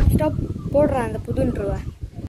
Stop போடுறேன் அந்த புது இன்ட்ரோவை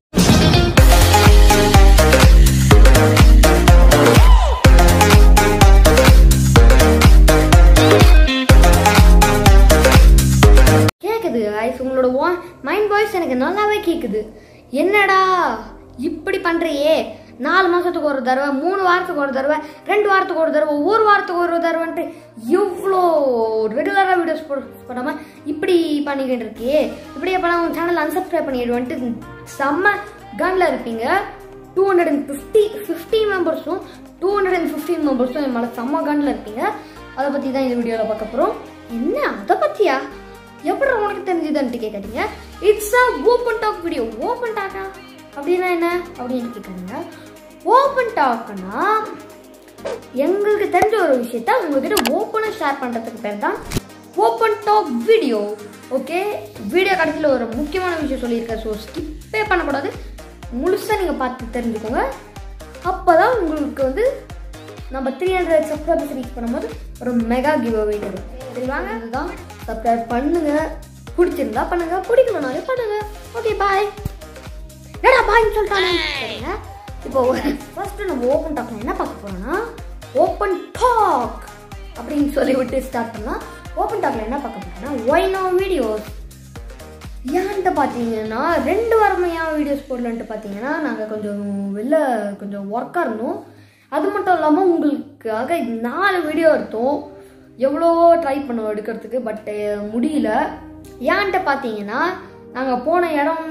கேக்குது ஐஸ் உங்களோட மைண்ட் வாய்ஸ் எனக்கு நல்லாவே கேக்குது என்னடா இப்படி பண்றியே நாலு மாசத்துக்கு ஒரு தடவை மூணு வாரத்துக்கு ஒரு தடவை ரெண்டு வாரத்துக்கு ஒரு தடவை ஒரு வாரத்துக்கு ஒரு தடவைன்ட்டு இவ்வளோ ரெகுலராக வீடியோஸ் போட போடாம இப்படி பண்ணிக்கிட்டு இருக்கியே இப்படியே பண்ண உன் சேனல் அன்சப்ஸ்கிரைப் பண்ணிடுவேன்ட்டு செம்ம கன்ல இருப்பீங்க two hundred and fifty fifty மெம்பர்ஸும் டூ ஹண்ட்ரட் அண்ட் ஃபிஃப்டீன் மெம்பர்ஸும் என் மேலே செம்ம கன்ல இருப்பீங்க அதை பற்றி தான் இந்த வீடியோவில் பார்க்க போகிறோம் என்ன அதை பற்றியா எப்படி உனக்கு தெரிஞ்சுதுன்ட்டு கேட்காதீங்க it's a open talk video open டாக்கா அப்படின்னா என்ன அப்படின்னு கேட்குறாங்க ஓப்பன் டாக்னா எங்களுக்கு தெரிஞ்ச ஒரு விஷயத்த உங்ககிட்ட ஓப்பனாக ஷேர் பண்ணுறதுக்கு பேர் தான் open talk video okay video கடைசியில் ஒரு முக்கியமான விஷயம் சொல்லியிருக்கேன் ஸோ ஸ்கிப்பே பண்ணக்கூடாது முழுசாக நீங்கள் பார்த்து தெரிஞ்சுக்கோங்க அப்போ தான் உங்களுக்கு வந்து நம்ம த்ரீ ஹண்ட்ரட் சப்ஸ்கிரைபர்ஸ் ரீச் பண்ணும்போது ஒரு மெகா கிவ் அவே வரும் சரிவாங்க அதுதான் சப்ஸ்கிரைப் பண்ணுங்க பிடிச்சிருந்தா பண்ணுங்க பிடிக்கலனாலே பண்ணுங்க ஓகே பாய் என்னடா பாய்ன்னு சொல்லிட்டானே சரிங்க இப்போ ஃபர்ஸ்ட் நம்ம ஓப்பன் டாக்ல என்ன பார்க்க போறோம்னா ஓப்பன் டாக் அப்படின்னு சொல்லி விட்டு ஸ்டார்ட் பண்ணலாம் ஓப்பன் டாக்ல என்ன பார்க்க போறோம்னா ஒய் நோ வீடியோஸ் ஏன்ட்டு பார்த்தீங்கன்னா ரெண்டு வாரமாக ஏன் வீடியோஸ் போடலன்ட்டு பார்த்தீங்கன்னா நாங்கள் கொஞ்சம் வெளில கொஞ்சம் ஒர்க்காக இருந்தோம் அது மட்டும் இல்லாமல் உங்களுக்காக நாலு வீடியோ எடுத்தோம் எவ்வளவோ ட்ரை பண்ணோம் எடுக்கிறதுக்கு பட் முடியல ஏன்ட்டு பார்த்தீங்கன்னா நாங்கள் போன இடம்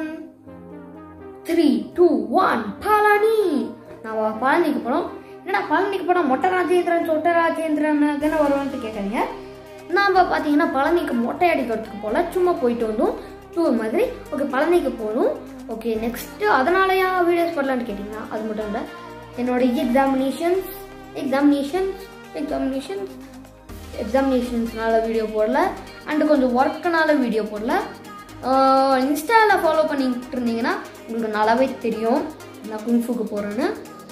த்ரீ டூ ஒன் பழனி நான் பழனிக்கு போனோம் என்னடா பழனிக்கு போனால் மொட்டை ராஜேந்திரன் சொட்டை ராஜேந்திரன் தானே வருவான்ட்டு கேட்குறீங்க நாம் பார்த்தீங்கன்னா பழனிக்கு மொட்டை அடிக்கிறதுக்கு போல சும்மா போயிட்டு வந்தோம் டூர் மாதிரி ஓகே பழனிக்கு போகணும் ஓகே நெக்ஸ்ட்டு அதனாலயா வீடியோஸ் போடலான்னு கேட்டிங்கன்னா அது மட்டும் இல்லை என்னோட எக்ஸாமினேஷன்ஸ் எக்ஸாமினேஷன்ஸ் எக்ஸாமினேஷன்ஸ் எக்ஸாமினேஷன்ஸ்னால வீடியோ போடல அண்டு கொஞ்சம் ஒர்க்குனால வீடியோ போடல இன்ஸ்டாவில் ஃபாலோ பண்ணிட்டு இருந்தீங்கன்னா உங்களுக்கு நல்லாவே தெரியும் நான் குங்ஃபுக்கு போகிறேன்னு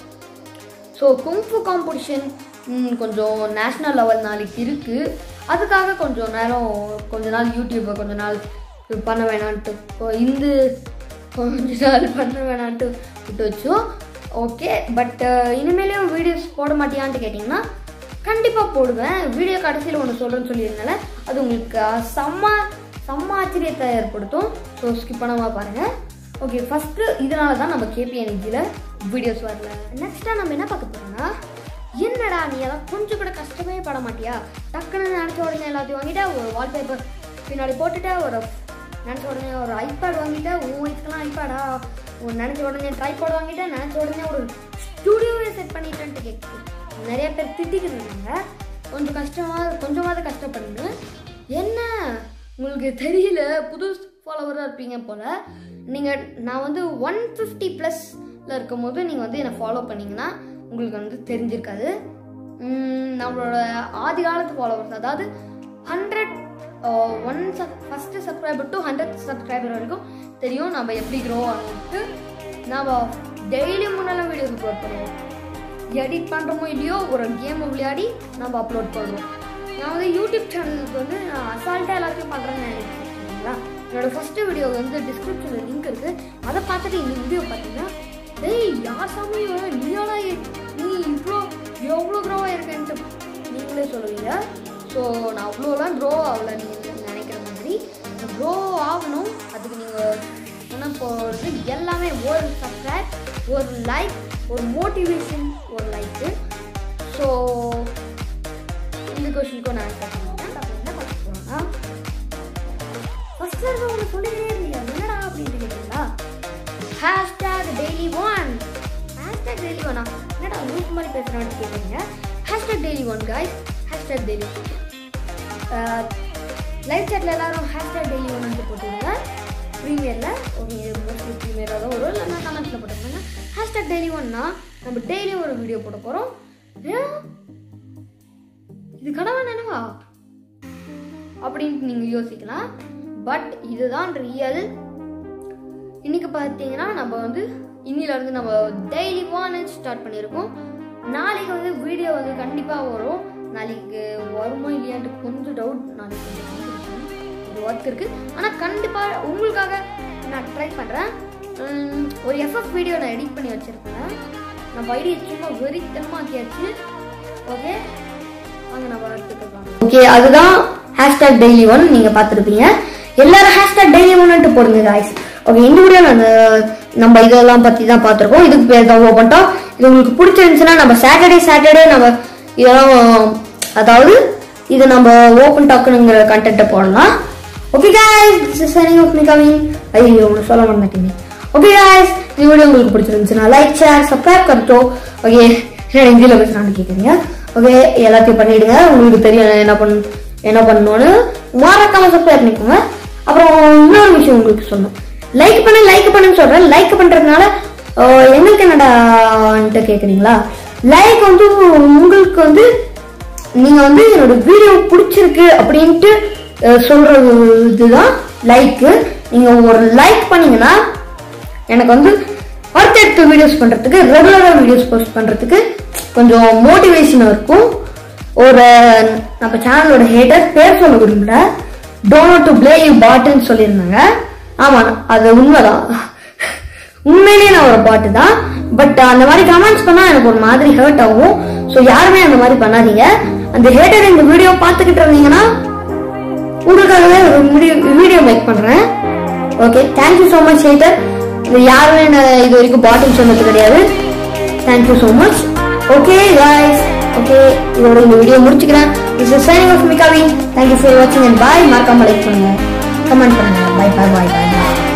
ஸோ குங்ஃபு காம்படிஷன் கொஞ்சம் நேஷ்னல் லெவல் நாளைக்கு இருக்குது அதுக்காக கொஞ்சம் நேரம் கொஞ்ச நாள் யூடியூப்பை கொஞ்ச நாள் பண்ண வேணான்ட்டு இப்போ இந்த கொஞ்ச நாள் பண்ண வேணான்ட்டு விட்டு வச்சோம் ஓகே பட் இனிமேலையும் வீடியோஸ் போட மாட்டியான்ட்டு கேட்டிங்கன்னா கண்டிப்பாக போடுவேன் வீடியோ கடைசியில் ஒன்று சொல்கிறேன்னு சொல்லியிருந்தால அது உங்களுக்கு செம்ம செம்ம ஆச்சரியத்தை ஏற்படுத்தும் ஸோ ஸ்கிப் பண்ணாமல் பாருங்கள் ஓகே ஃபஸ்ட்டு இதனால தான் நம்ம கேபிஎன்ஜியில் வீடியோஸ் வரல நெக்ஸ்ட்டாக நம்ம என்ன பார்க்க போகிறோம்னா என்னடா நீ எல்லாம் கொஞ்சம் கூட கஷ்டமே பட மாட்டியா டக்குன்னு நினச்ச உடனே எல்லாத்தையும் வாங்கிட்ட ஒரு வால்பேப்பர் பின்னாடி போட்டுட்ட ஒரு நினச்ச உடனே ஒரு ஐபேட் வாங்கிட்ட உன் வயசுக்கெல்லாம் ஐபேடா உன் நினச்ச உடனே ட்ரைபாட் வாங்கிட்ட நினச்ச உடனே ஒரு ஸ்டூடியோவே செட் பண்ணிட்டேன்ட்டு கேட்குது நிறைய பேர் திட்டிக்கிட்டு இருந்தாங்க கொஞ்சம் கஷ்டமாக கொஞ்சமாவது கஷ்டப்படுங்க என்ன உங்களுக்கு தெரியல புது ஃபாலோவராக இருப்பீங்க போல் நீங்கள் நான் வந்து ஒன் ஃபிஃப்டி ப்ளஸில் இருக்கும் போது நீங்கள் வந்து என்னை ஃபாலோ பண்ணிங்கன்னா உங்களுக்கு வந்து தெரிஞ்சிருக்காது உம், நம்மளோட ஆதி காலத்து ஃபாலோவர்ஸ் அதாவது hundred one sub first subscriber to hundred subscriber வரைக்கும் தெரியும் நம்ம எப்படி க்ரோ ஆகிட்டு நம்ம டெய்லி முன்னெல்லாம் வீடியோஸ் அப்லோட் பண்ணுவோம் எடிட் பண்ணுறோமோ இல்லையோ ஒரு கேமை விளையாடி நம்ம அப்லோட் பண்ணுவோம் நான் வந்து யூடியூப் சேனலுக்கு வந்து நான் அசால்ட்டாக எல்லாத்தையும் பண்ணுறேன்னு நினைக்கிறீங்களா என்னோட ஃபஸ்ட்டு வீடியோ வந்து டிஸ்கிரிப்ஷனில் லிங்க் இருக்குது அதை பார்த்துட்டு இந்த வீடியோ பார்த்தீங்கன்னா டேய் யார் சாமி இவன்? நீயாடா இ- நீ இவ்வளோ எவ்வளோ க்ரோவாக இருக்கேன்ட்டு நீங்களே சொல்லுவீங்க ஸோ நான் அவ்வளோலாம் க்ரோ ஆகல நீங்கள் நினைக்கிற மாதிரி க்ரோ ஆகணும் அதுக்கு நீங்கள் பண்ண போகிறது எல்லாமே ஒரு சப்ஸ்கிரைப் ஒரு லைக் ஒரு மோட்டிவேஷன் ஒரு லைக்கு ஸோ இந்த கொஷினுக்கும் நான் ஆன்சர் பண்ணுவேன் அப்போ என்ன பார்க்க போகிறோம்னா ஃபர்ஸ்ட் இருக்க ஒன்று சொல்லிட்டே இருந்தீங்க என்னடா அப்படின்ட்டு கேட்டீங்களா hashtag daily one hashtag daily ஒன்னா என்னடா லூஸ் மாதிரி பேசுகிறான்னு கேட்குறீங்க hashtag daily one guys hashtag daily live சாட்டில் எல்லாரும் ஹேஷ்டேக் டெய்லி ஒன் வந்து போட்டுருங்க ப்ரீமியரில் ஓகே மோஸ்ட்லி ப்ரீமியராக தான் வரும் இல்லைன்னா கமெண்ட்ஸில் போட்டுருக்காங்க ஹேஷ்டேக் டெய்லி ஒன்னா நம்ம டெய்லியும் ஒரு வீடியோ போட போகிறோம் இது கனவா நினைவா அப்படின்ட்டு நீங்கள் யோசிக்கலாம் பட் இதுதான் ரியல் இன்னைக்கு பார்த்தீங்கன்னா நம்ம வந்து இன்னிலேருந்து நம்ம டெய்லி வானல் ஸ்டார்ட் பண்ணியிருக்கோம் நாளைக்கு வந்து வீடியோ வந்து கண்டிப்பாக வரும் நாளைக்கு வருமா இல்லையான்ட்டு கொஞ்சம் டவுட் நாளைக்கு கொஞ்சம் வந்துருச்சு. கொஞ்சம் ஒர்க் இருக்குது ஆனால் கண்டிப்பாக உங்களுக்காக நான் ட்ரை பண்ணுறேன் ஒரு எஃப்எஃப் வீடியோ நான் எடிட் பண்ணி வச்சுருக்கேன் நம்ம ஐடியை சும்மா வெறித்தனமாக ஆக்கியாச்சு ஓகே வாங்க நம்ம எடுத்துக்கலாம் ஓகே அதுதான் ஹேஷ்டேக் டெய்லி ஒன் நீங்கள் பார்த்துருப்பீங்க எல்லாரும் ஹேஷ்டேக் டெய்லி ஒன்னுட்டு போடுங்க காய்ஸ் ஓகே இந்த வீடியோ நான் நம்ம இதெல்லாம் பற்றி தான் பார்த்துருக்கோம் இதுக்கு பேர் தான் பண்ணிட்டோம் இது உங்களுக்கு பிடிச்சிருந்துச்சுன்னா நம்ம சாட்டர்டே சாட்டர்டே நம்ம இதெல்லாம் அதாவது இது நம்ம ஓப்பன் டாக்குங்கிற கண்டென்ட்டை போடலாம் okay guys this is signing off மீ கமிங் ஐயோ ஒன்று சொல்ல மாட்டேங்க ஓகே காய்ஸ் இந்த வீடியோ உங்களுக்கு பிடிச்சிருந்துச்சுன்னா லைக் ஷேர் சப்ஸ்கிரைப் கருத்தோ ஓகே என்ன ஹிந்தியில் பேசுகிறான்னு கேட்குறீங்க ஓகே எல்லாத்தையும் பண்ணிடுங்க உங்களுக்கு தெரியும் நான் என்ன பண்ண என்ன பண்ணணும்னு மறக்காம சப்ஸ்கிரைப் பண்ணிக்கோங்க அப்புறம் இன்னொரு விஷயம் உங்களுக்கு சொல்லணும் லைக் பண்ணு லைக் பண்ணுன்னு சொல்றேன் லைக் பண்றதுனால அஹ், எங்களுக்கு என்னடான்ட்டு கேக்குறீங்களா லைக் வந்து உங்களுக்கு வந்து நீங்க வந்து என்னோட வீடியோ பிடிச்சிருக்கு அப்படின்ட்டு அஹ், சொல்றது இதுதான் லைக்கு நீங்க ஒரு லைக் பண்ணீங்கன்னா எனக்கு வந்து அடுத்தடுத்த வீடியோஸ் பண்றதுக்கு ரெகுலரா வீடியோஸ் போஸ்ட் பண்றதுக்கு கொஞ்சம் மோட்டிவேஷனாக இருக்கும் ஒரு நம்ம சேனலோட ஹேட்டர் பேர் சொல்ல விரும்பல டோனட் டு பிளே யூ பாட்டுன்னு சொல்லியிருந்தாங்க ஆமா அது உண்மைதான் உண்மையிலேயே நான் ஒரு பாட்டு தான் பட் அந்த மாதிரி கமெண்ட்ஸ் பண்ணா எனக்கு ஒரு மாதிரி ஹர்ட் ஆகும் ஸோ யாருமே அந்த மாதிரி பண்ணாதீங்க அந்த ஹேட்டர் இந்த வீடியோ பார்த்துக்கிட்டு இருந்தீங்கன்னா உங்களுக்காகவே ஒரு வீடியோ மேக் பண்றேன் okay thank you so much hater இது யாருமே என்ன இது வரைக்கும் பாட்டில் சொன்னது கிடையாது thank you so much okay guys okay இதோட இந்த வீடியோ முடிச்சுக்கிறேன் this is signing off மிகாவி தேங்க்யூ ஃபார் வாட்சிங் அண்ட் பாய் மறக்காம லைக் பண்ணுங்க கமெண்ட் பண்ணுங்க பை பை பாய் பாய்